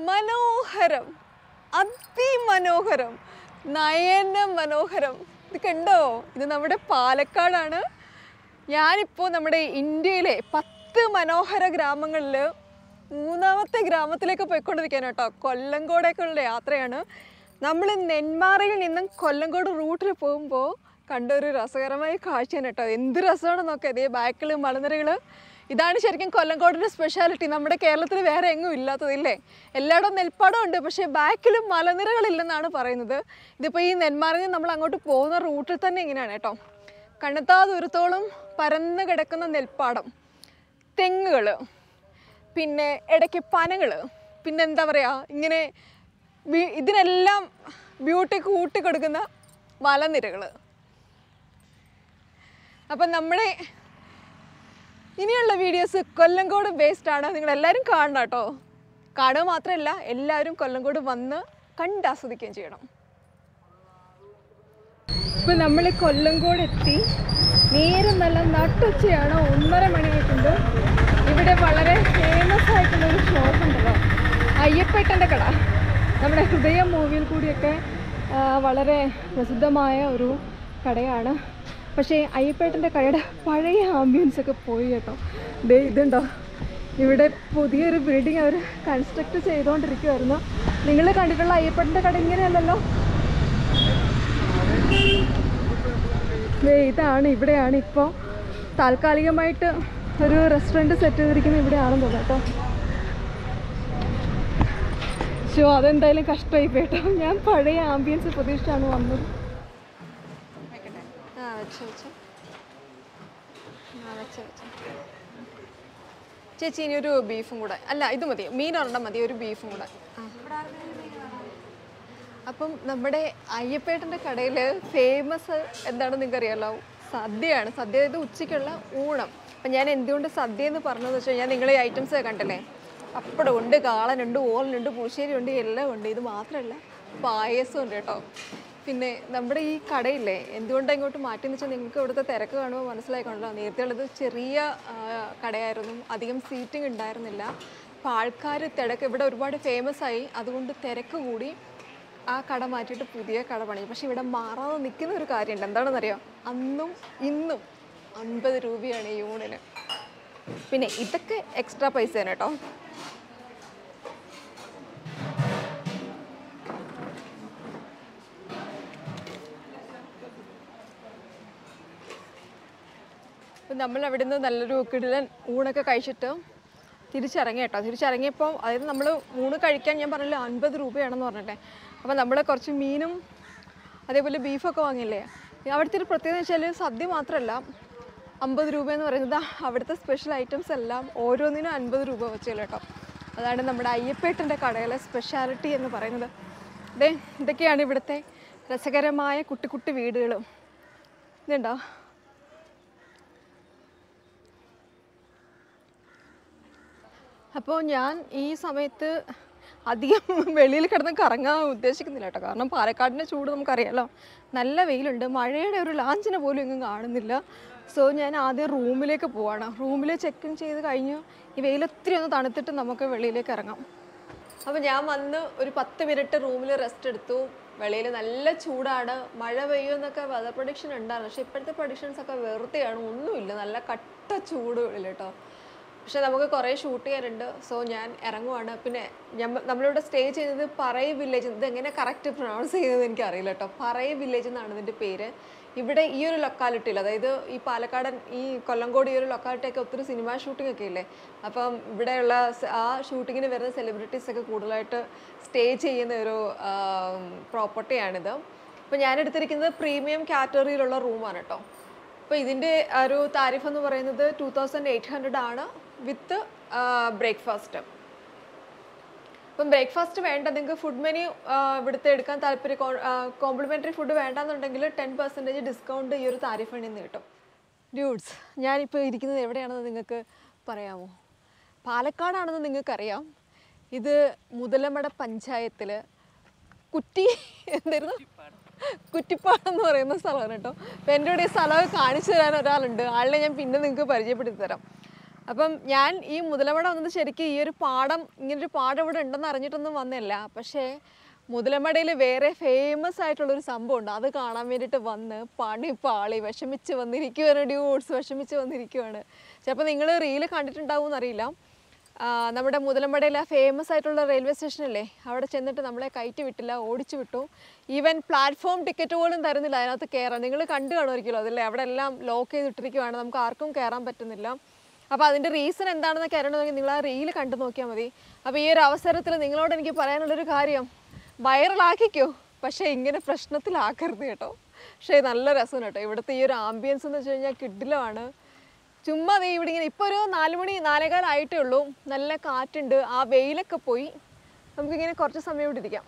മനോഹരം അതിമനോഹരം നയന മനോഹരം ഇത് കണ്ടോ ഇത് നമ്മുടെ പാലക്കാടാണ് ഞാനിപ്പോൾ നമ്മുടെ ഇന്ത്യയിലെ പത്ത് മനോഹര ഗ്രാമങ്ങളിൽ മൂന്നാമത്തെ ഗ്രാമത്തിലേക്ക് പോയിക്കൊണ്ടിരിക്കുകയാണ് കേട്ടോ കൊല്ലങ്കോടേക്കുള്ള യാത്രയാണ് നമ്മൾ നെന്മാറയിൽ നിന്നും കൊല്ലങ്കോട് റൂട്ടിൽ പോകുമ്പോൾ കണ്ട ഒരു രസകരമായ കാഴ്ചയാണ് കേട്ടോ എന്ത് രസമാണ് നോക്കാം ഇതേ ബാക്കിൽ മലനിരകൾ ഇതാണ് ശരിക്കും കൊല്ലങ്കോടിൻ്റെ സ്പെഷ്യാലിറ്റി നമ്മുടെ കേരളത്തിൽ വേറെ എങ്ങും ഇല്ലാത്തതില്ലേ എല്ലായിടവും നെൽപ്പാടം ഉണ്ട് പക്ഷേ ബാക്കിലും മലനിരകളില്ലെന്നാണ് പറയുന്നത് ഇതിപ്പോൾ ഈ നെന്മാറയിൽ നിന്ന് നമ്മൾ അങ്ങോട്ട് പോകുന്ന റൂട്ടിൽ തന്നെ ഇങ്ങനെയാണ് കേട്ടോ കണ്ണെത്താ ദൂരത്തോളം പരന്ന് കിടക്കുന്ന നെൽപ്പാടം തെങ്ങുകൾ പിന്നെ ഇടയ്ക്ക് പനകൾ പിന്നെ എന്താ പറയുക ഇങ്ങനെ വി- ഇതിനെല്ലാം ബ്യൂട്ടി കൂട്ടി കൊടുക്കുന്ന മലനിരകൾ അപ്പം നമ്മുടെ ഇനിയുള്ള വീഡിയോസ് കൊല്ലങ്കോട് ബേസ്ഡ് ആണ് നിങ്ങൾ എല്ലാവരും കാണണം കേട്ടോ കാണുക മാത്രമല്ല എല്ലാവരും കൊല്ലങ്കോട് വന്ന് കണ്ടാസ്വദിക്കുകയും ചെയ്യണം ഇപ്പം നമ്മൾ കൊല്ലങ്കോട് എത്തി നേരെ നല്ല നട്ടുച്ചയാണ് ഒന്നര മണിയായിട്ടുണ്ട് ഇവിടെ വളരെ ഫേമസ് ആയിട്ടുള്ള ഒരു ഷോപ്പ് ഉണ്ടല്ലോ അയ്യപ്പേട്ടൻ്റെ കട നമ്മുടെ ഹൃദയം മൂവിയിൽ കൂടിയൊക്കെ ആ, വളരെ പ്രസിദ്ധമായ ഒരു കടയാണ് പക്ഷേ അയ്യപ്പേട്ടൻ്റെ കടയുടെ പഴയ ആംബിയൻസ് ഒക്കെ പോയി കേട്ടോ ദേ ഇതുണ്ടോ ഇവിടെ പുതിയൊരു ബിൽഡിംഗ് അവർ കൺസ്ട്രക്ട് ചെയ്തുകൊണ്ടിരിക്കുമായിരുന്നു നിങ്ങൾ കണ്ടിട്ടുള്ള അയ്യപ്പേട്ടൻ്റെ കട ഇങ്ങനെയല്ലല്ലോ ദേ ഇതാണ് ഇവിടെയാണ് ഇപ്പോൾ താൽക്കാലികമായിട്ട് ഒരു റെസ്റ്റോറൻറ്റ് സെറ്റ് ചെയ്തിരിക്കുന്നത് ഇവിടെയാണെന്ന് തോന്നുന്നു കേട്ടോ ഷോ അതെന്തായാലും കഷ്ടമായി കേട്ടോ ഞാൻ പഴയ ആംബിയൻസ് പ്രതീക്ഷിച്ചാണ് വന്നത് ആ വെച്ചോ വെച്ചോ ആ വെച്ചോ വെച്ചോ ചേച്ചി ഇനി ഒരു ബീഫും കൂടെ അല്ല ഇത് മതി മീൻ ഒരെണ്ണം മതി ഒരു ബീഫും കൂടെ ആ അപ്പം നമ്മുടെ അയ്യപ്പേട്ടൻ്റെ കടയിൽ ഫേമസ് എന്താണെന്ന് നിങ്ങൾക്ക് അറിയാലോ സദ്യയാണ് സദ്യ ഇത് ഉച്ചയ്ക്കുള്ള ഊണം അപ്പം ഞാൻ എന്തുകൊണ്ട് സദ്യ എന്ന് പറഞ്ഞതെന്ന് വെച്ച് കഴിഞ്ഞാൽ നിങ്ങൾ ഈ ഐറ്റംസ് കണ്ടില്ലേ പപ്പടം ഉണ്ട് കാളനുണ്ട് ഓലനുണ്ട് പുളിശ്ശേരി ഉണ്ട് എല്ലാം ഉണ്ട് ഇത് മാത്രമല്ല പായസം ഉണ്ട് കേട്ടോ പിന്നെ നമ്മുടെ ഈ കടയില്ലേ എന്തുകൊണ്ടാണ് ഇങ്ങോട്ട് മാറ്റിയെന്ന് വെച്ചാൽ നിങ്ങൾക്ക് ഇവിടുത്തെ തിരക്ക് കാണുമ്പോൾ മനസ്സിലായിക്കൊണ്ടല്ലോ നേരത്തെ ഉള്ളത് ചെറിയ ആ, കടയായിരുന്നു അധികം സീറ്റിംഗ് ഉണ്ടായിരുന്നില്ല അപ്പോൾ ആൾക്കാർ തിരക്ക് ഇവിടെ ഒരുപാട് ഫേമസ് ആയി അതുകൊണ്ട് തിരക്ക് കൂടി ആ കട മാറ്റിയിട്ട് പുതിയ കട പണി പക്ഷെ ഇവിടെ മാറാതെ നിൽക്കുന്ന ഒരു കാര്യമുണ്ട് എന്താണെന്നറിയോ അന്നും ഇന്നും അൻപത് രൂപയാണ് ഈ യൂണിന് പിന്നെ ഇതൊക്കെ എക്സ്ട്രാ പൈസയാണ് കേട്ടോ അപ്പം നമ്മൾ അവിടെ നിന്ന് നല്ലൊരു കിടിലൻ ഊണൊക്കെ കഴിച്ചിട്ട് തിരിച്ചിറങ്ങി കേട്ടോ തിരിച്ചിറങ്ങിയപ്പോൾ അതായത് നമ്മൾ ഊണ് കഴിക്കാൻ ഞാൻ പറഞ്ഞില്ല അൻപത് രൂപയാണെന്ന് പറഞ്ഞിട്ടെ അപ്പോൾ നമ്മൾ കുറച്ച് മീനും അതേപോലെ ബീഫൊക്കെ വാങ്ങിയില്ലേ അവിടുത്തെ ഒരു പ്രത്യേകത വെച്ചാൽ സദ്യ മാത്രമല്ല അമ്പത് രൂപ എന്ന് പറയുന്നത് അവിടുത്തെ സ്പെഷ്യൽ ഐറ്റംസ് എല്ലാം ഓരോന്നിനും അൻപത് രൂപ വെച്ചല്ലോ കേട്ടോ അതാണ് നമ്മുടെ അയ്യപ്പേട്ടൻ്റെ കടയിലെ സ്പെഷ്യാലിറ്റി എന്ന് പറയുന്നത് ദേ ഇതൊക്കെയാണ് ഇവിടുത്തെ രസകരമായ കുട്ടി കുട്ടി വീടുകളും ഇതുണ്ടോ അപ്പോൾ ഞാൻ ഈ സമയത്ത് അധികം വെളിയിൽ കിടന്ന് കറങ്ങാൻ ഉദ്ദേശിക്കുന്നില്ല കേട്ടോ കാരണം പാലക്കാടിൻ്റെ ചൂട് നമുക്കറിയാലോ നല്ല വെയിലുണ്ട് മഴയുടെ ഒരു ലാഞ്ചിനെ പോലും എങ്ങും കാണുന്നില്ല സോ ഞാൻ ആദ്യം റൂമിലേക്ക് പോവാണ് റൂമിൽ ചെക്ക് ഇൻ ചെയ്ത് കഴിഞ്ഞ് ഈ വെയിലൊത്തിരി ഒന്ന് തണുത്തിട്ട് നമുക്ക് വെളിയിലേക്ക് ഇറങ്ങാം അപ്പോൾ ഞാൻ വന്ന് ഒരു പത്ത് മിനിറ്റ് റൂമിൽ റെസ്റ്റ് എടുത്തു വെളിയിൽ നല്ല ചൂടാണ് മഴ പെയ്യുമെന്നൊക്കെ വെതർ പ്രൊഡിക്ഷൻ ഉണ്ടായിരുന്നു പക്ഷേ ഇപ്പോഴത്തെ പ്രൊഡിക്ഷൻസ് ഒക്കെ വെറുതെയാണ് ഒന്നുമില്ല നല്ല കട്ട ചൂട് വെളിയിൽ കേട്ടോ പക്ഷെ നമുക്ക് കുറേ ഷൂട്ട് ചെയ്യാനുണ്ട് സോ ഞാൻ ഇറങ്ങുവാണ് പിന്നെ ഞമ്മ- നമ്മളിവിടെ സ്റ്റേ ചെയ്തത് പറയ വില്ലേജ് ഇത് എങ്ങനെ കറക്റ്റ് പ്രൊണൗൺസ് ചെയ്യുന്നത് എനിക്ക് അറിയില്ല കേട്ടോ പറയ വില്ലേജ് എന്നാണ് ഇതിൻ്റെ പേര് ഇവിടെ ഈ ഒരു ലൊക്കാലിറ്റിയിൽ അതായത് ഈ പാലക്കാടൻ ഈ കൊല്ലങ്കോട് ഈ ഒരു ലൊക്കാലിറ്റിയൊക്കെ ഒത്തിരി സിനിമ ഷൂട്ടിംഗ് ഒക്കെ ഇല്ലേ അപ്പം ഇവിടെയുള്ള സ- ആ ഷൂട്ടിങ്ങിന് വരുന്ന സെലിബ്രിറ്റീസ് ഒക്കെ കൂടുതലായിട്ട് സ്റ്റേ ചെയ്യുന്ന ഒരു പ്രോപ്പർട്ടിയാണിത് അപ്പോൾ ഞാൻ എടുത്തിരിക്കുന്നത് പ്രീമിയം കാറ്റഗറിയിലുള്ള റൂമാണ് കേട്ടോ അപ്പോൾ ഇതിൻ്റെ ഒരു താരിഫ് എന്ന് പറയുന്നത് ടു തൗസൻഡ് എയ്റ്റ് ഹൺഡ്രഡ് ആണ് വിത്ത് ബ്രേക്ക്ഫാസ്റ്റ് അപ്പം ബ്രേക്ക്ഫാസ്റ്റ് വേണ്ട നിങ്ങൾക്ക് ഫുഡ് മെനു ഇവിടുത്തെ എടുക്കാൻ താല്പര്യം കോംപ്ലിമെൻ്ററി ഫുഡ് വേണ്ടാന്നുണ്ടെങ്കിൽ ടെൻ പെർസെൻറ്റേജ് ഡിസ്കൗണ്ട് ഈ ഒരു താരിഫിൽ നിന്ന് കിട്ടും ഡ്യൂഡ്സ് ഞാനിപ്പോൾ ഇരിക്കുന്നത് എവിടെയാണെന്ന് നിങ്ങൾക്ക് പറയാമോ പാലക്കാടാണെന്ന് നിങ്ങൾക്കറിയാം ഇത് മുതലമട പഞ്ചായത്തിൽ കുറ്റി എന്തായിരുന്നു കുറ്റിപ്പാട് എന്ന് പറയുന്ന സ്ഥലമാണ് കേട്ടോ അപ്പോൾ എൻ്റെ ഇവിടെ ഈ സ്ഥലമൊക്കെ കാണിച്ചു തരാൻ ഒരാളുണ്ട് ആളിനെ ഞാൻ പിന്നെ നിങ്ങൾക്ക് പരിചയപ്പെടുത്തി തരാം അപ്പം ഞാൻ ഈ മുതലമട വന്നത് ശരിക്കും ഈ ഒരു പാടം ഇങ്ങനൊരു പാടം ഇവിടെ ഉണ്ടെന്ന് അറിഞ്ഞിട്ടൊന്നും വന്നില്ല പക്ഷേ മുതലമടയിൽ വേറെ ഫേമസ് ആയിട്ടുള്ളൊരു സംഭവം ഉണ്ട് അത് കാണാൻ വേണ്ടിയിട്ട് വന്ന് പണി പാളി വിഷമിച്ച് വന്നിരിക്കുവാണ് ഡ്യൂട്സ് വിഷമിച്ച് വന്നിരിക്കുവാണ് ചിലപ്പോൾ നിങ്ങൾ റീല് കണ്ടിട്ടുണ്ടാവും എന്നറിയില്ല ആ, നമ്മുടെ മുതലമടയിലെ ഫേമസ് ആയിട്ടുള്ള റെയിൽവേ സ്റ്റേഷനല്ലേ അവിടെ ചെന്നിട്ട് നമ്മളെ കയറ്റി വിട്ടില്ല ഓടിച്ചു വിട്ടു ഈവൻ പ്ലാറ്റ്ഫോം ടിക്കറ്റ് പോലും തരുന്നില്ല അതിനകത്ത് കയറാൻ നിങ്ങൾ കണ്ടു കാണുമായിരിക്കുമല്ലോ അതല്ലേ അവിടെ എല്ലാം ലോക്ക് ചെയ്തിട്ടിരിക്കുവാണ് നമുക്ക് ആർക്കും കയറാൻ പറ്റുന്നില്ല അപ്പോൾ അതിൻ്റെ റീസൺ എന്താണെന്നൊക്കെ അറിയണമെങ്കിൽ നിങ്ങൾ ആ റീൽ കണ്ടു നോക്കിയാൽ മതി അപ്പോൾ ഈ ഒരു അവസരത്തിൽ നിങ്ങളോട് എനിക്ക് പറയാനുള്ളൊരു കാര്യം വൈറലാക്കിക്കോ പക്ഷേ ഇങ്ങനെ പ്രശ്നത്തിലാക്കരുത് കേട്ടോ പക്ഷേ നല്ല രസമാണ് കേട്ടോ ഇവിടുത്തെ ഈ ഒരു ആംബിയൻസ് എന്ന് വെച്ച് കഴിഞ്ഞാൽ കിഡിലമാണ് ചുമ്മാ ദേ ഇവിടെ ഇങ്ങനെ ഇപ്പോൾ ഒരു നാല് മണി നാലേകാലായിട്ടേ ഉള്ളൂ നല്ല കാറ്റുണ്ട് ആ വെയിലൊക്കെ പോയി നമുക്കിങ്ങനെ കുറച്ച് സമയം ഇവിടെ ഇരിക്കാം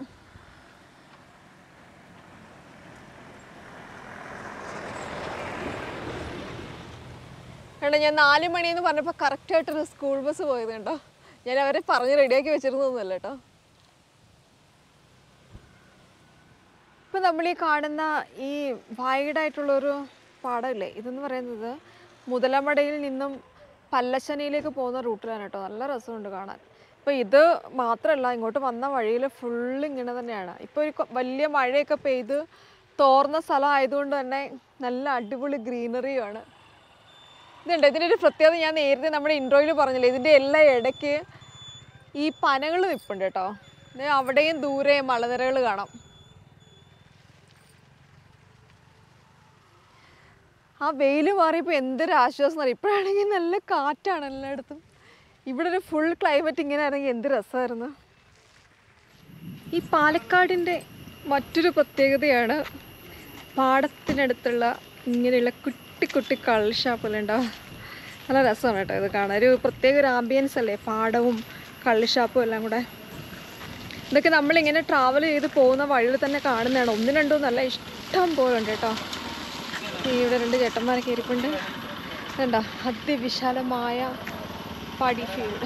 കണ്ടോ ഞാൻ നാല് മണിയെന്ന് പറഞ്ഞപ്പോൾ കറക്റ്റായിട്ടൊരു സ്കൂൾ ബസ് പോയത് കണ്ടോ ഞാൻ അവരെ പറഞ്ഞ് റെഡിയാക്കി വെച്ചിരുന്നൊന്നുമല്ല കേട്ടോ ഇപ്പം നമ്മൾ ഈ കാണുന്ന ഈ വൈഡ് ആയിട്ടുള്ളൊരു പാടമില്ലേ ഇതെന്ന് പറയുന്നത് മുതലമടയിൽ നിന്നും പല്ലശ്ശനയിലേക്ക് പോകുന്ന റൂട്ടിലാണ് കേട്ടോ നല്ല രസമുണ്ട് കാണാൻ ഇപ്പോൾ ഇത് മാത്രമല്ല ഇങ്ങോട്ട് വന്ന വഴിയിൽ ഫുള്ള് ഇങ്ങനെ തന്നെയാണ് ഇപ്പോൾ ഒരു കൊ- വലിയ മഴയൊക്കെ പെയ്ത് തോർന്ന സ്ഥലം ആയതുകൊണ്ട് തന്നെ നല്ല അടിപൊളി ഗ്രീനറിയുമാണ് ഇതുണ്ട് ഇതിൻ്റെ ഒരു പ്രത്യേകത ഞാൻ നേരത്തെ നമ്മുടെ ഇൻട്രോയിൽ പറഞ്ഞില്ലേ ഇതിൻ്റെ എല്ലാ ഇടയ്ക്ക് ഈ പനകൾ നിൽപ്പുണ്ട് കേട്ടോ ദേ അവിടെയും ദൂരെ മലനിരകൾ കാണാം ആ വെയിൽ മാറിയപ്പോൾ എന്തൊരു ആശ്വാസം അറിയാം ഇപ്പോഴാണെങ്കിൽ നല്ല കാറ്റാണ് എല്ലായിടത്തും ഇവിടെ ഒരു ഫുൾ ക്ലൈമറ്റ് ഇങ്ങനെ ആണെങ്കിൽ എന്ത് രസമായിരുന്നു ഈ പാലക്കാടിൻ്റെ മറ്റൊരു പ്രത്യേകതയാണ് പാടത്തിനടുത്തുള്ള ഇങ്ങനെയുള്ള കുട്ടി കുട്ടി കള്ള് ഷാപ്പുകളുണ്ടാവും നല്ല രസമാണ് കേട്ടോ ഇത് കാണാൻ ഒരു പ്രത്യേക ഒരു ആംബിയൻസ് അല്ലേ പാടവും കള്ള് ഷാപ്പും എല്ലാം കൂടെ ഇതൊക്കെ നമ്മളിങ്ങനെ ട്രാവൽ ചെയ്ത് പോകുന്ന വഴിയിൽ തന്നെ കാണുന്നതാണ് ഒന്നും രണ്ടോ നല്ല ഇഷ്ടം പോലെ ഉണ്ട് കേട്ടോ ഈ ഇവിടെ രണ്ട് ചേട്ടന്മാരൊക്കെ ഇരിപ്പുണ്ട് കണ്ടോ അതിവിശാലമായ പടി ഫീൽഡ്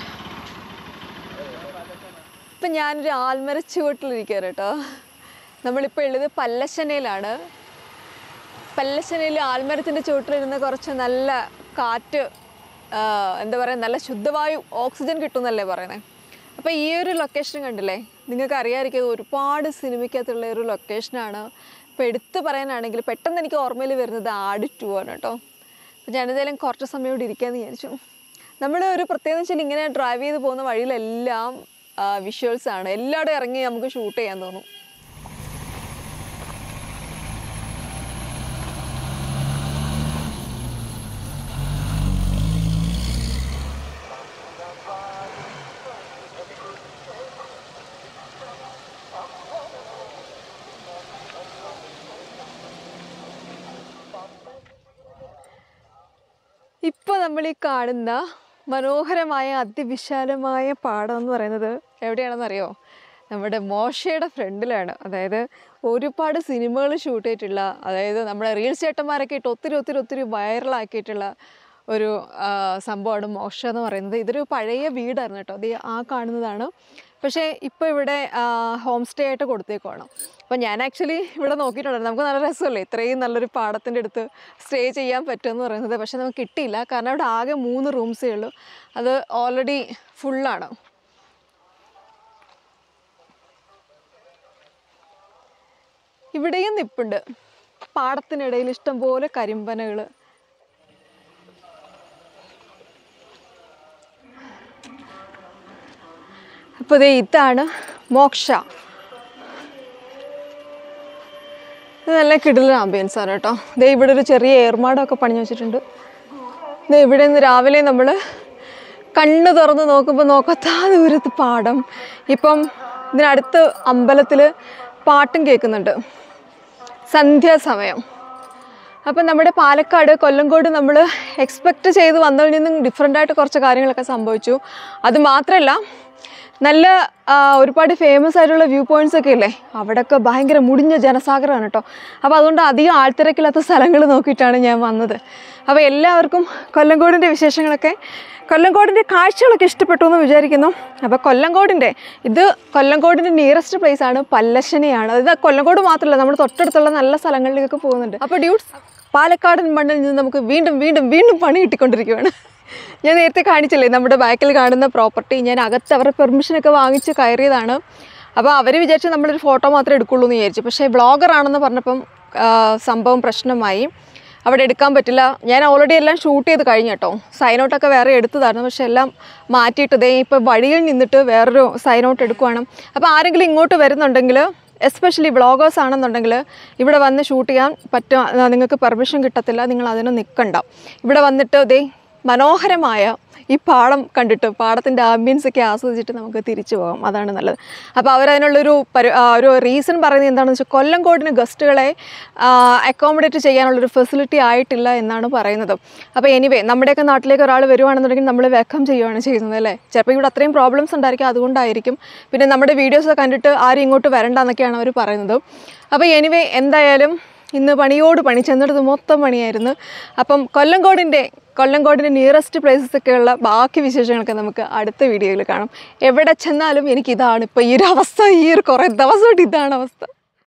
ഇപ്പം ഞാനൊരു ആൽമര ചുവട്ടിലിരിക്കുക കേട്ടോ നമ്മളിപ്പോൾ ഉള്ളത് പല്ലശ്ശനയിലാണ് പല്ലശ്ശനയിൽ ആൽമരത്തിൻ്റെ ചുവട്ടിലിരുന്ന് കുറച്ച് നല്ല കാറ്റ് ആ, എന്താ പറയുക നല്ല ശുദ്ധവായു ഓക്സിജൻ കിട്ടുമെന്നല്ലേ പറയുന്നത് അപ്പോൾ ഈ ഒരു ലൊക്കേഷൻ കണ്ടില്ലേ നിങ്ങൾക്ക് അറിയാമായിരിക്കും ഇത് ഒരുപാട് സിനിമയ്ക്കകത്തുള്ള ഒരു ലൊക്കേഷനാണ് ഇപ്പോൾ എടുത്തു പറയാനാണെങ്കിൽ പെട്ടെന്ന് എനിക്ക് ഓർമ്മയിൽ വരുന്നത് ആട് ടു ആണ് കേട്ടോ അപ്പോൾ ഞാനെന്തായാലും കുറച്ച് സമയം ഇവിടെ ഇരിക്കാമെന്ന് വിചാരിച്ചു നമ്മൾ ഒരു പ്രത്യേകത വെച്ചാൽ ഇങ്ങനെ ഡ്രൈവ് ചെയ്ത് പോകുന്ന വഴിയിലെല്ലാം വിഷ്വൽസ് ആണ് എല്ലായിടും ഇറങ്ങി നമുക്ക് ഷൂട്ട് ചെയ്യാൻ തോന്നും ഇപ്പോൾ നമ്മൾ ഈ കാണുന്ന മനോഹരമായ അതിവിശാലമായ പാടം എന്ന് പറയുന്നത് എവിടെയാണെന്നറിയോ നമ്മുടെ മോശയുടെ ഫ്രണ്ടിലാണ് അതായത് ഒരുപാട് സിനിമകൾ ഷൂട്ട് ചെയ്തിട്ടുള്ള അതായത് നമ്മുടെ റീൽസ് ചേട്ടന്മാരൊക്കെ ഇട്ട് ഒത്തിരി ഒത്തിരി ഒത്തിരി വൈറലാക്കിയിട്ടുള്ള ഒരു ആ, സംഭവമാണ് മോശ എന്ന് പറയുന്നത് ഇതൊരു പഴയ വീടായിരുന്നു കേട്ടോ അത് ആ കാണുന്നതാണ് പക്ഷേ ഇപ്പോൾ ഇവിടെ ഹോം സ്റ്റേ ആയിട്ട് കൊടുത്തേക്കുവാണ് അപ്പോൾ ഞാൻ ആക്ച്വലി ഇവിടെ നോക്കിയിട്ടുണ്ടായിരുന്നു നമുക്ക് നല്ല രസമല്ലേ ഇത്രയും നല്ലൊരു പാടത്തിൻ്റെ അടുത്ത് സ്റ്റേ ചെയ്യാൻ പറ്റുമെന്ന് പറയുന്നത് പക്ഷേ നമുക്ക് കിട്ടിയില്ല കാരണം അവിടെ ആകെ മൂന്ന് റൂംസേ ഉള്ളൂ അത് ഓൾറെഡി ഫുള്ളാണ് ഇവിടെയും നിപ്പുണ്ട് പാടത്തിനിടയിൽ ഇഷ്ടംപോലെ കരിമ്പനകൾ അപ്പോൾ ദേ ഇതാണ് മോക്ഷ ഇത് നല്ല കിടിലൻ ആംബിയൻസ് ആണ് കേട്ടോ ദേ ഇവിടെ ഒരു ചെറിയ ഏർമാടമൊക്കെ പണിഞ്ഞു വെച്ചിട്ടുണ്ട് ദേ ഇവിടെ നിന്ന് രാവിലെ നമ്മൾ കണ്ണ് തുറന്ന് നോക്കുമ്പോൾ നോക്കാത്ത ദൂരത്ത് പാടം ഇപ്പം ഇതിനടുത്ത് അമ്പലത്തിൽ പാട്ടും കേൾക്കുന്നുണ്ട് സന്ധ്യാസമയം അപ്പം നമ്മുടെ പാലക്കാട് കൊല്ലങ്കോട് നമ്മൾ എക്സ്പെക്റ്റ് ചെയ്ത് വന്നതിൽ നിന്നും ഡിഫറെൻ്റ് ആയിട്ട് കുറച്ച് കാര്യങ്ങളൊക്കെ സംഭവിച്ചു അത് മാത്രമല്ല നല്ല ആ, ഒരുപാട് ഫേമസ് ആയിട്ടുള്ള വ്യൂ പോയിന്റ്സ് ഒക്കെ ഇല്ലേ അവിടെയൊക്കെ ഭയങ്കര മുടിഞ്ഞ ജനസാഗരമാണ് കേട്ടോ അപ്പോൾ അതുകൊണ്ട് അധികം ആൾത്തിരക്കില്ലാത്ത സ്ഥലങ്ങൾ നോക്കിയിട്ടാണ് ഞാൻ വന്നത് അപ്പോൾ എല്ലാവർക്കും കൊല്ലങ്കോടിൻ്റെ വിശേഷങ്ങളൊക്കെ കൊല്ലങ്കോടിൻ്റെ കാഴ്ചകളൊക്കെ ഇഷ്ടപ്പെട്ടു എന്ന് വിചാരിക്കുന്നു അപ്പോൾ കൊല്ലങ്കോടിൻ്റെ ഇത് കൊല്ലങ്കോടിൻ്റെ നിയറസ്റ്റ് പ്ലേസ് ആണ് പല്ലശ്ശനയാണ് അതായത് കൊല്ലങ്കോട് മാത്രമല്ല നമ്മൾ തൊട്ടടുത്തുള്ള നല്ല സ്ഥലങ്ങളിലേക്കൊക്കെ പോകുന്നുണ്ട് അപ്പോൾ ഡ്യൂട്ട്സ് പാലക്കാടൻ മണ്ണിൽ നിന്ന് നമുക്ക് വീണ്ടും വീണ്ടും വീണ്ടും പണി കിട്ടിക്കൊണ്ടിരിക്കുകയാണ് ഞാൻ നേരത്തെ കാണിച്ചില്ലേ നമ്മുടെ ബാക്കിൽ കാണുന്ന പ്രോപ്പർട്ടി ഞാൻ അകത്ത് അവരുടെ പെർമിഷനൊക്കെ വാങ്ങിച്ച് കയറിയതാണ് അപ്പോൾ അവർ വിചാരിച്ച് നമ്മളൊരു ഫോട്ടോ മാത്രമേ എടുക്കുള്ളൂ എന്ന് വിചാരിച്ചു പക്ഷേ വ്ളോഗർ ആണെന്ന് പറഞ്ഞപ്പം ആ, സംഭവം പ്രശ്നമായി അവിടെ എടുക്കാൻ പറ്റില്ല ഞാൻ ഓൾറെഡി എല്ലാം ഷൂട്ട് ചെയ്ത് കഴിഞ്ഞു കേട്ടോ സൈനൗട്ടൊക്കെ വേറെ എടുത്തതായിരുന്നു പക്ഷെ എല്ലാം മാറ്റിയിട്ട് ദേ ഇപ്പോൾ വഴിയിൽ നിന്നിട്ട് വേറൊരു സൈനൗട്ട് എടുക്കുവാണ് അപ്പോൾ ആരെങ്കിലും ഇങ്ങോട്ട് വരുന്നുണ്ടെങ്കിൽ എസ്പെഷ്യലി വ്ളോഗേഴ്സ് ആണെന്നുണ്ടെങ്കിൽ ഇവിടെ വന്ന് ഷൂട്ട് ചെയ്യാൻ പറ്റും നിങ്ങൾക്ക് പെർമിഷൻ കിട്ടത്തില്ല നിങ്ങൾ അതിന് നിൽക്കണ്ട ഇവിടെ വന്നിട്ട് ദേ മനോഹരമായ ഈ പാടം കണ്ടിട്ട് പാടത്തിൻ്റെ ആംബിയൻസ് ഒക്കെ ആസ്വദിച്ചിട്ട് നമുക്ക് തിരിച്ചു പോകാം അതാണ് നല്ലത് അപ്പോൾ അവരതിനുള്ളൊരു പരി ആ, ഒരു റീസൺ പറയുന്നത് എന്താണെന്ന് വെച്ചാൽ കൊല്ലംകോടിന് ഗസ്റ്റുകളെ അക്കോമഡേറ്റ് ചെയ്യാനുള്ളൊരു ഫെസിലിറ്റി ആയിട്ടില്ല എന്നാണ് പറയുന്നത് അപ്പോൾ എനിവേ നമ്മുടെയൊക്കെ നാട്ടിലേക്ക് ഒരാൾ വരുവാണെന്നുണ്ടെങ്കിൽ നമ്മൾ വെൽക്കം ചെയ്യുകയാണ് ചെയ്യുന്നത് അല്ലേ ചിലപ്പോൾ ഇവിടെ അത്രയും പ്രോബ്ലംസ് ഉണ്ടായിരിക്കും അതുകൊണ്ടായിരിക്കും പിന്നെ നമ്മുടെ വീഡിയോസ് കണ്ടിട്ട് ആരും ഇങ്ങോട്ട് വരണ്ട എന്നൊക്കെയാണ് അവർ പറയുന്നത് അപ്പോൾ എനിവേ എന്തായാലും ഇന്ന് പണിയോട് പണി ചെന്നിടത്ത് മൊത്തം പണിയായിരുന്നു അപ്പം കൊല്ലംകോടിൻ്റെ കൊല്ലംകോടിൻ്റെ നിയറസ്റ്റ് പ്ലേസസ് ഒക്കെയുള്ള ബാക്കി വിശേഷങ്ങളൊക്കെ നമുക്ക് അടുത്ത വീഡിയോയിൽ കാണാം എവിടെ ചെന്നാലും എനിക്കിതാണ് ഇപ്പോൾ ഈ ഒരു അവസ്ഥ ഈ ഒരു കുറേ ദിവസമായിട്ട് ഇതാണ് അവസ്ഥ